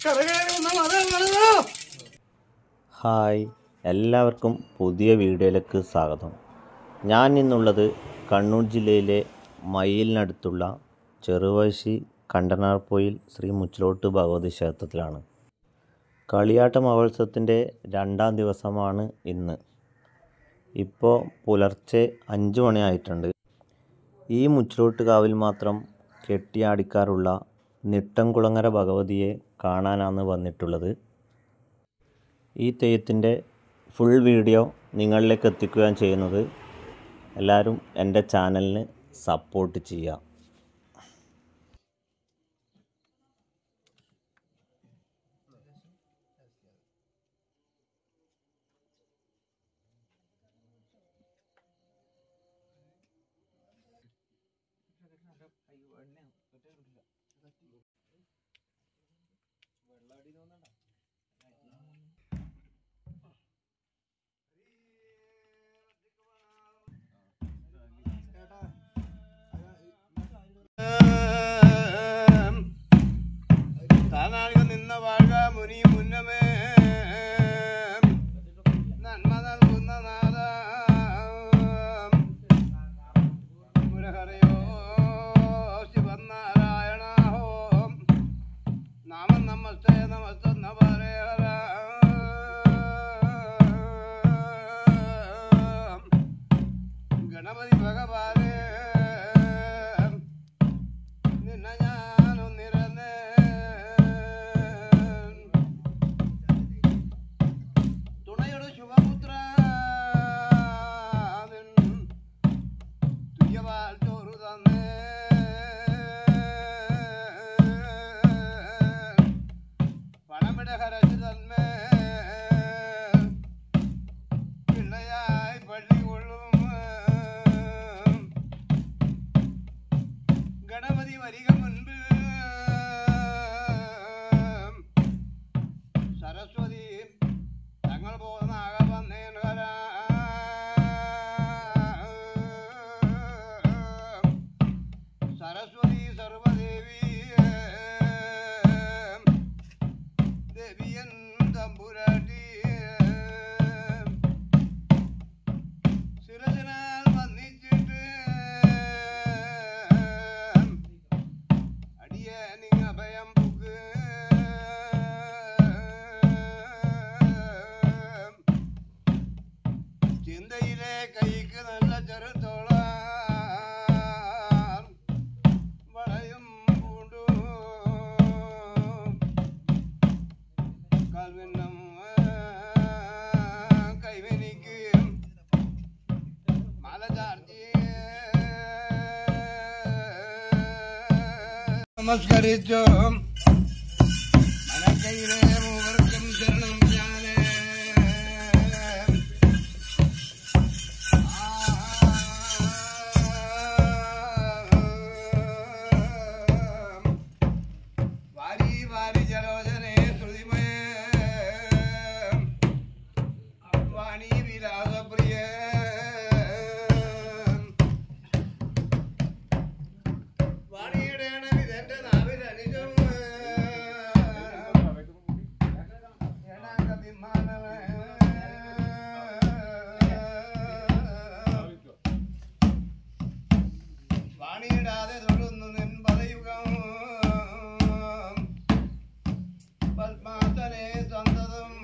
Hi എല്ലാവർക്കും പുതിയ വീഡിയോയിലേക്ക് സ്വാഗതം ഞാൻ ഇന്നുള്ളത് കണ്ണൂർ ജില്ലയിലെ മയിലിനടുത്തുള്ള ചെറുവശി കണ്ടനാർപ്പൊയിൽ ശ്രീ മുച്ചിലോട്ട് ഭഗവതി ക്ഷേത്രത്തിലാണ് കളിയാട്ട മഹോത്സവത്തിൻ്റെ രണ്ടാം ദിവസമാണ് ഇന്ന് ഇപ്പോൾ പുലർച്ചെ അഞ്ച് മണിയായിട്ടുണ്ട് ഈ മുച്ചിലോട്ട് കാവിൽ മാത്രം കെട്ടിയാടിക്കാറുള്ള നിട്ടംകുളങ്ങര ഭഗവതിയെ കാണാനാണ് വന്നിട്ടുള്ളത് ഈ തെയ്യത്തിൻ്റെ ഫുൾ വീഡിയോ നിങ്ങളിലേക്ക് എത്തിക്കുകയാണ് ചെയ്യുന്നത് എല്ലാവരും എൻ്റെ ചാനലിന് സപ്പോർട്ട് ചെയ്യുക താനാളികൾ നിന്ന വാഴ മുനി മുന്നമേ നന്മ നൽകുന്ന നാദ മുരഹരയോ ശിവനാരായണ ഹോ നാമം നമസ്തേ നമസ്ത നവരേ ഹര ഗണപതി ഭഗവാനേ നിന്ന ഞാനൊന്നിരന്നേ തുണയുടെ ശുഭപുത്ര തുയവാൽ ചോറു തന്നേ പണമിട ഹരച്ചു തന്മേ പിള്ളയായി പള്ളി കൊള്ളും ഗണപതി വരിക മുൻപ് സരസ്വതി തങ്ങൾ പോകുന്ന ആക വന്നേൻ വരാ സരസ്വതി സർവദേവി ദേവിയൻ തമ്പുരാട്ടി ശിരസിനാൽ വന്നിച്ചിട്ട് അടിയനിങ് അഭയം പുക്ക് ചിന്തയിലെ കൈക്ക് നല്ല ചെറുത്തോള വളയും പൂണ്ടു കാൽവിന്നം കൈവനിക്ക് മല ചാർജി നമസ്കരിച്ചു മനക്കയിലെ മൂവർക്കും ശരണം ഞാനേ വാരി വാരി ജലോചനെ ശ്രുതിമേ വാണി വിലാസപ്രിയ വാണിയുടെ അണവിതെന്റെ നാവിലണിജം ഏണാങ്കതിമാനമേ വാണിയിടാതെ തൊഴുന്നു നിൻ പദയുഗം പത്മാസനെ സന്തതം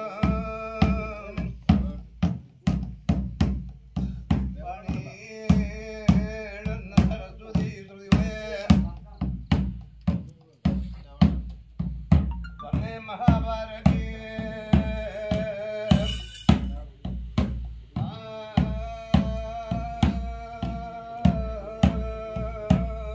വാണിയിടുന്ന സരസ്വതി ശ്രുതിവേ വന്നേ മഹാഭാരതി ആ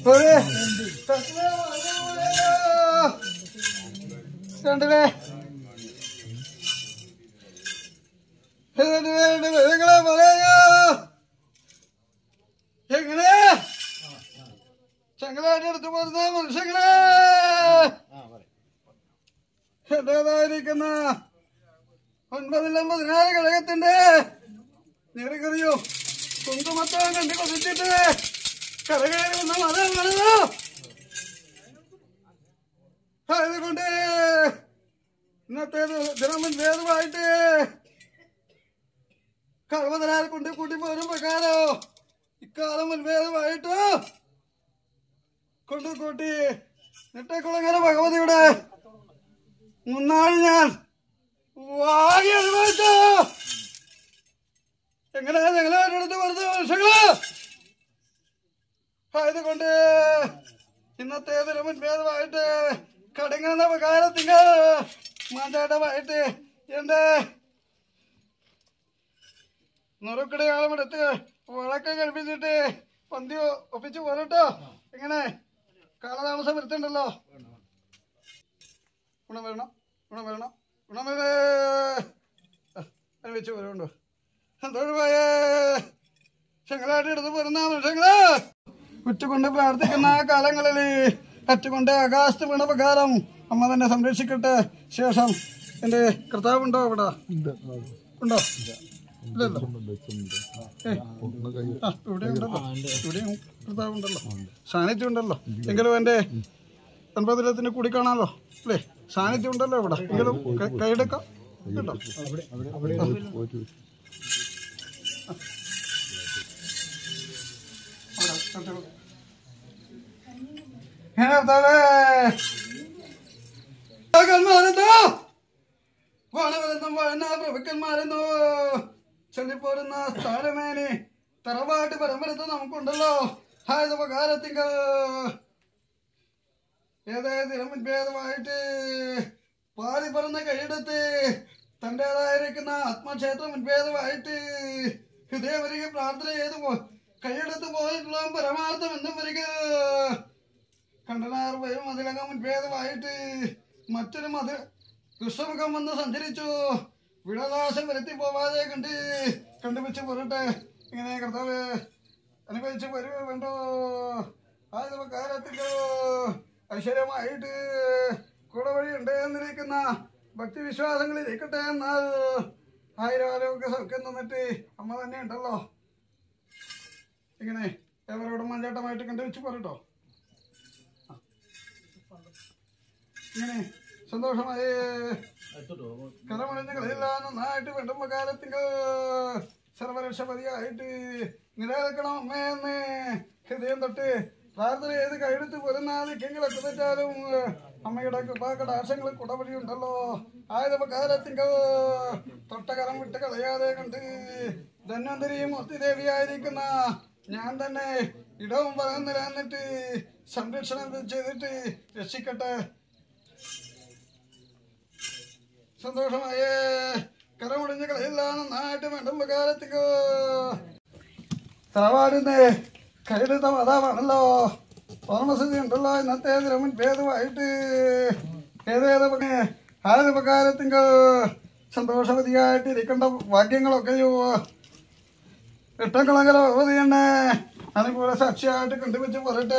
ഒരു തത്വേ വരൂലേ. രണ്ടിലേ എന്നിട്ട് വേണ്ട വിവരങ്ങളെ പറയാ എങ്ങനെ ചങ്ങലായിട്ട് എടുത്തു പോകുന്ന മനുഷ്യങ്ങളെ എന്റേതായിരിക്കുന്ന ഒൻപതിലും പതിനാല് ഘടകത്തിന്റെ നിറകറിയോ കുങ്കുമത്തം കണ്ടി കൊതിച്ചിട്ട് കരകയറി വന്ന മതം വന്നതോ അതുകൊണ്ട് ഇന്നത്തെ ദിനം ഭേദമായിട്ട് കർമ്മതനാൽ കൊണ്ട് കൂട്ടി പോരും പ്രകാരോ ഇക്കാലം മുൻഭേദമായിട്ട് കൊണ്ടു കൂട്ടി നെട്ടക്കുളങ്ങര ഭഗവതിയുടെ മുന്നാൾ ഞാൻ വാങ്ങി അനുഭവിച്ചു എങ്ങനെ ഞങ്ങളെ അടുത്ത് വെറുതെ വർഷങ്ങള് ആയതുകൊണ്ട് ഇന്നത്തെ ദിനം മുൻഭേദമായിട്ട് കടങ്ങുന്ന പ്രകാരത്തിങ്കൾ മാറ്റാട്ടമായിട്ട് എന്റെ നുറുക്കടയാളം എടുത്ത് വിളക്കം കഴിപ്പിച്ചിട്ട് പന്തി ഒപ്പിച്ച് പോരട്ടോ എങ്ങനെ കാലതാമസം വരുത്തുണ്ടല്ലോ ഗുണം വരണം ഗുണം വരണം ഗുണം വരേ അനുവദിച്ച് വരുന്നുണ്ടോ സന്തോഷമായേ ശങ്ങളായിട്ട് എടുത്ത് പോരുന്ന മനുഷ്യങ്ങള് ഉറ്റുകൊണ്ട് പ്രാർത്ഥിക്കുന്ന ആ കാലങ്ങളിൽ അറ്റുകൊണ്ട് ആകാശത്ത് വീണ പ്രകാരം അമ്മ തന്നെ സംരക്ഷിക്കട്ടെ ശേഷം എന്റെ കർത്താവുണ്ടോ അവിടെ ഉണ്ടോ ഇല്ലല്ലോ ഏയ്. ആ, ഇവിടെ ഉണ്ടല്ലോ ഇവിടെയും കർത്താവുണ്ടല്ലോ സാന്നിധ്യം ഉണ്ടല്ലോ എങ്കിലും എന്റെ അൻപതിലത്തിന് കൂടി കാണാമല്ലോ അല്ലേ സാന്നിധ്യം ഉണ്ടല്ലോ ഇവിടെ എങ്കിലും ക- കൈയെടുക്കാം കേട്ടോ അവിടെ, കണ്ടോ. ഏ, കർത്താവേ. ഭഗവന്മാരെന്തോ വാണവരെന്നും വാഴുന്ന പ്രഭുക്കന്മാരെന്നോ ചൊല്ലിപ്പോരുന്ന സ്ഥാനമേനി തറവാട്ട് പരമ്പരത്ത് നമുക്കുണ്ടല്ലോ ആയത് ഉപകാരത്തിങ്കൾ ഏതായതിനും ഭേദമായിട്ട് പാതി പറന്ന കൈയെടുത്ത് തൻ്റെതായിരിക്കുന്ന ആത്മക്ഷേത്രം മുൻഭേദമായിട്ട് ഹൃദയവരിക പ്രാർത്ഥന ചെയ്ത് പോ കൈയെടുത്ത് പോയിട്ടുള്ള പരമാർത്ഥം എന്നും വരിക കണ്ടനാർ വരും അതിലകം മുൻഭേദമായിട്ട് മറ്റൊരു മത ദുഷ്ടമുഖം വന്ന് സഞ്ചരിച്ചു വിടനാശം വരുത്തി പോവാതെ കണ്ട് കണ്ടുപിടിച്ച് പോരട്ടെ ഇങ്ങനെ കർത്താവ് അനുഭവിച്ച് വരുവ വേണ്ടോ ആയത് കാലത്തിലോ ഐശ്വര്യമായിട്ട് കൂടെ വഴി ഉണ്ട് എന്നിരിക്കുന്ന ഭക്തിവിശ്വാസങ്ങൾ ഇരിക്കട്ടെ എന്നാൽ ആയിരം ആരോഗ്യ സൗഖ്യം തന്നിട്ട് അമ്മ തന്നെ ഉണ്ടല്ലോ ഇങ്ങനെ എവരോടും മഞ്ചാട്ടമായിട്ട് കണ്ടുവച്ച് പോരട്ടോ ഇങ്ങനെ സന്തോഷമായി കരമണിഞ്ഞ കളിയില്ല നന്നായിട്ട് വേണ്ടുമ്പോ കാലത്തിങ്ക സർവരക്ഷപതിയായിട്ട് നിലനിൽക്കണം അമ്മയെന്ന് ഹൃദയം തൊട്ട് പ്രാർത്ഥന ചെയ്ത് കൈയെടുത്ത് പോരുന്ന ദിക്കെങ്കിലൊക്കെ തെറ്റാലും അമ്മയുടെ കൃപാകടാശങ്ങൾ കുടവഴി ഉണ്ടല്ലോ ആയതപ്പോ കാലത്തിങ്ക തൊട്ട കരം വിട്ട് കളയാതെ കണ്ട് ധന്വന്തരിയും ഒത്തിദേവിയായിരിക്കുന്ന ഞാൻ തന്നെ ഇടവും പകർന്നു നിലനിന്നിട്ട് സംരക്ഷണം ചെയ്തിട്ട് രക്ഷിക്കട്ടെ സന്തോഷമായേ കരമുടിഞ്ഞ കളയില്ല നന്നായിട്ട് വേണ്ടുമ്പോ കാലത്തിക്കോ തറവാടിന്റെ കയ്യിലെത്ത മാതാവാണല്ലോ ഓർമ്മസ്ഥിതി ഉണ്ടല്ലോ ഇന്നത്തെ ദിനമുൻ ഭേദമായിട്ട് ഏതേത് ആയത് പ്രകാരത്തിങ്കോ സന്തോഷവതിയായിട്ട് ഇരിക്കേണ്ട ഭാഗ്യങ്ങളൊക്കെയോ ഇട്ടക്കളങ്കര ഭഗവതി തന്നെ അനുകൂല സാക്ഷിയായിട്ട് കണ്ടുവച്ച് പറയട്ടെ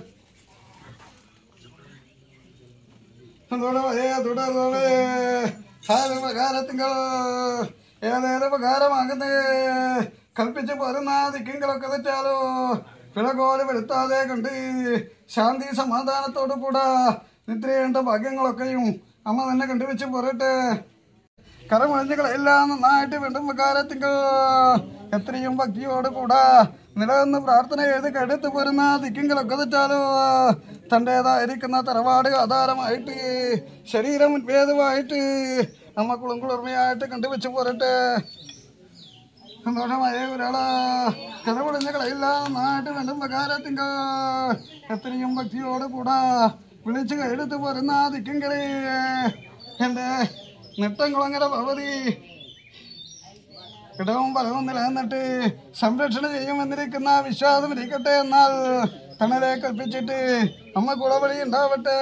തുടരെ തുടർന്നോളെ ആയത് ഉപകാരത്തിങ്കൾ ഏതേത് ഉപകാരമാകുന്നേ കൽപ്പിച്ച് പോരുന്ന ദിക്കിങ്കളൊക്കെ തെറ്റാലോ പിഴകോല് വെളുത്താതെ കണ്ട് ശാന്തി സമാധാനത്തോടു കൂടെ നിദ്രയേണ്ട ഭാഗ്യങ്ങളൊക്കെയും അമ്മ തന്നെ കണ്ടുവച്ച് പോരട്ടെ കരമൊഴിഞ്ഞുകളെല്ലാം നന്നായിട്ട് വീണ്ടും വികാരത്തിങ്കൾ എത്രയും ഭക്തിയോട് കൂടെ നിലനിന്ന് പ്രാർത്ഥന ചെയ്ത് കടുത്ത് പോരുന്ന ദിക്കിങ്ങളൊക്കെ തെറ്റാലോ തൻ്റെതായിരിക്കുന്ന തറവാട് ആധാരമായിട്ട് ശരീരം ഭേദമായിട്ട് അമ്മ കുളം കുളിർമയായിട്ട് കണ്ടുവച്ച് പോരട്ടെ സന്തോഷമായ ഒരാള് കരപൊടിഞ്ഞ കളയില്ല നന്നായിട്ട് വീണ്ടും വികാരത്തിങ്ക എത്രയും ഭക്തിയോട് കൂടെ വിളിച്ച് കൈയെടുത്ത് പോരുന്ന ദിക്കിങ്കളെ എൻ്റെ നെട്ടംകുളങ്ങര ഭഗവതി ഇടവും പലവും നിലനിന്നിട്ട് സംരക്ഷണം ചെയ്യുമെന്നിരിക്കുന്ന വിശ്വാസം ഇരിക്കട്ടെ എന്നാൽ തണലെ കൽപ്പിച്ചിട്ട് അമ്മ കുളവഴി ഉണ്ടാവട്ടെ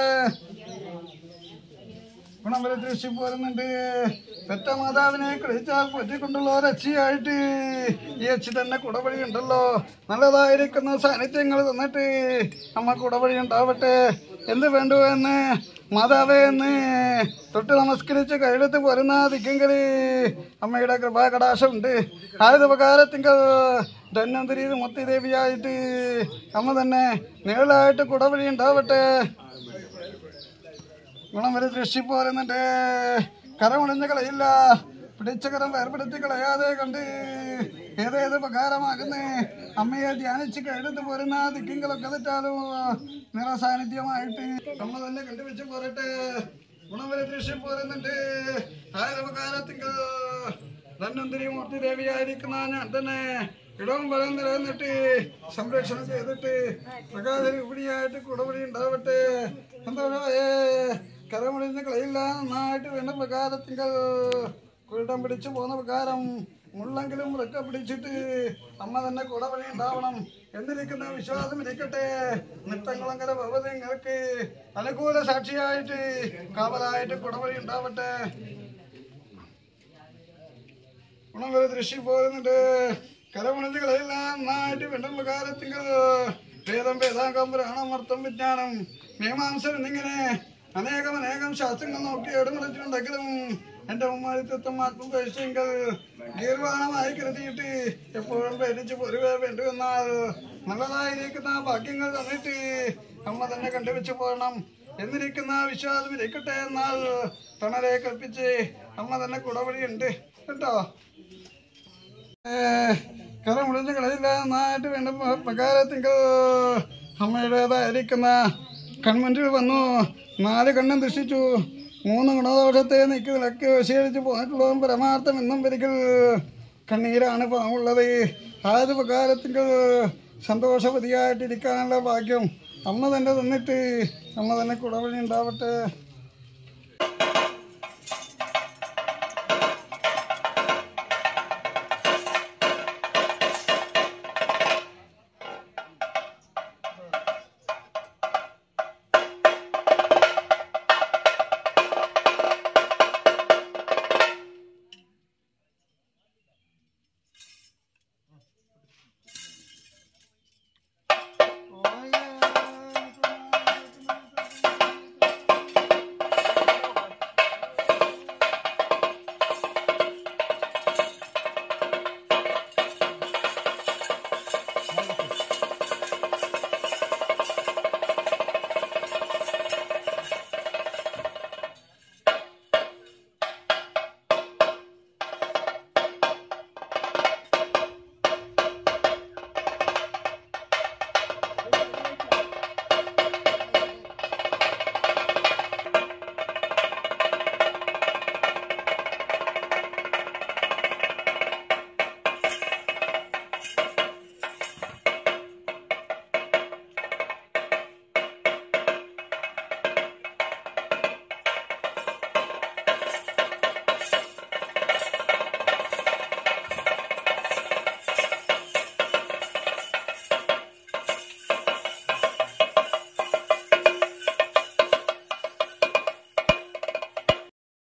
ഗുണവരെ ദൃഷ്ടി പോരുന്നുണ്ട് പെറ്റ മാതാവിനെ കളിച്ചാൽ പൊറ്റിക്കൊണ്ടുള്ള ഒരച്ചിയായിട്ട് ഈ അച്ചി തന്നെ കുടവഴി ഉണ്ടല്ലോ നല്ലതായിരിക്കുന്ന സാന്നിധ്യങ്ങൾ തന്നിട്ട് അമ്മ കുടവഴി ഉണ്ടാവട്ടെ എന്ത് വേണ്ടു എന്ന് മാതാവേ എന്ന് തൊട്ട് നമസ്കരിച്ച് കയ്യെടുത്ത് പോരുന്ന ദിക്കെങ്കിൽ അമ്മയുടെ കൃപാകടാശമുണ്ട് ആയുധപകാരത്തിങ്കൽ ധന്വന്തരി മുത്തി ദേവിയായിട്ട് അമ്മ തന്നെ നിഴലായിട്ട് കുടവഴി ഉണ്ടാവട്ടെ ഗുണം വരെ ദൃഷ്ടി പോരുന്നുണ്ട് കരമൊളിഞ്ഞ കളയില്ല പിടിച്ച കരം വേർപെടുത്തി കളയാതെ കണ്ട് ഏതേത് ഉപകാരമാകുന്നേ അമ്മയെ ധ്യാനിച്ച് കഴുത്ത് പോരുന്ന ദിക്കിങ്ങളൊക്കെ തെറ്റാലും നിറസാന്നിധ്യമായിട്ട് അമ്മ തന്നെ കണ്ടുവെച്ച് പോരട്ടെ ഗുണം വരെ ദൃഷ്ടി പോരുന്നുണ്ട് ആയുധപകാരത്തിങ്കൾ ധന്വന്തരി മൂർത്തി ദേവിയായിരിക്കുന്ന ഞാൻ തന്നെ ഇടവും വരം നിലനിന്നിട്ട് സംരക്ഷണം ചെയ്തിട്ട് പ്രകാശന ഉപടിയായിട്ട് കുടപടി ഉണ്ടാവട്ടെ എന്തോഴേ കരമൊഴിഞ്ഞ കളയില്ല നന്നായിട്ട് വേണ്ട പ്രകാരത്തിങ്കൽ കുരുടം പിടിച്ചു പോകുന്ന പ്രകാരം മുള്ളെങ്കിലും വൃക്ക പിടിച്ചിട്ട് അമ്മ തന്നെ കുടപടി ഉണ്ടാവണം എന്നിരിക്കുന്ന വിശ്വാസം ഇരിക്കട്ടെ നിത്തങ്ങളങ്ങനെ ഭഗവതിങ്ങൾക്ക് അനുകൂല സാക്ഷിയായിട്ട് കാവലായിട്ട് കുടവഴി ഉണ്ടാവട്ടെ ഗുണം വരെ ദൃഷ്ടി പോരുന്നുണ്ട് കരമണികളെല്ലാം നന്നായിട്ട് വെണ്ടം പ്രകാരത്തിങ്കൾ വേദം വേദാംഗം പുരാണം അർത്ഥം വിജ്ഞാനം മീമാംസൻ എന്നിങ്ങനെ അനേകം അനേകം ശാസ്ത്രങ്ങൾ നോക്കി ഇടമുറച്ചിട്ടുണ്ടെങ്കിലും എന്റെ ഉമ്മാരിത്വം ആത്മപരിശയങ്ങൾ ഗീർവാണമായി കരുതിയിട്ട് എപ്പോഴും പേടിച്ച് പൊരുവേ വേണ്ടുവെന്നാൽ നല്ലതായിരിക്കുന്ന ഭാഗ്യങ്ങൾ തന്നിട്ട് അമ്മ തന്നെ കണ്ടുവെച്ച് പോകണം എന്നിരിക്കുന്ന വിശ്വാസം ഇരിക്കട്ടെ എന്നാൽ തണലെ കൽപ്പിച്ച് അമ്മ തന്നെ കുടവഴിയുണ്ട് കേട്ടോ കര മുടിഞ്ഞ് കളയില്ല നന്നായിട്ട് വേണ്ട പ്രകാരത്തിങ്കൾ അമ്മയുടേതായിരിക്കുന്ന കൺമുൻപിൽ വന്നു നാല് കണ്ണും ദൃഷ്ടിച്ചു മൂന്ന് ഗുണദോഷത്തെ നീക്കി നിലക്ക് വിശേഷിച്ച് പോയിട്ടുള്ളതും പരമാർത്ഥം എന്നും ഒരിക്കൽ കണ്ണീരാണ് പാവുള്ളത് ആയത് പ്രകാരത്തിങ്കൾ സന്തോഷവതിയായിട്ടിരിക്കാനുള്ള ഭാഗ്യം അമ്മ തന്നെ തന്നിട്ട് അമ്മ തന്നെ കുടവഴി ഉണ്ടാവട്ടെ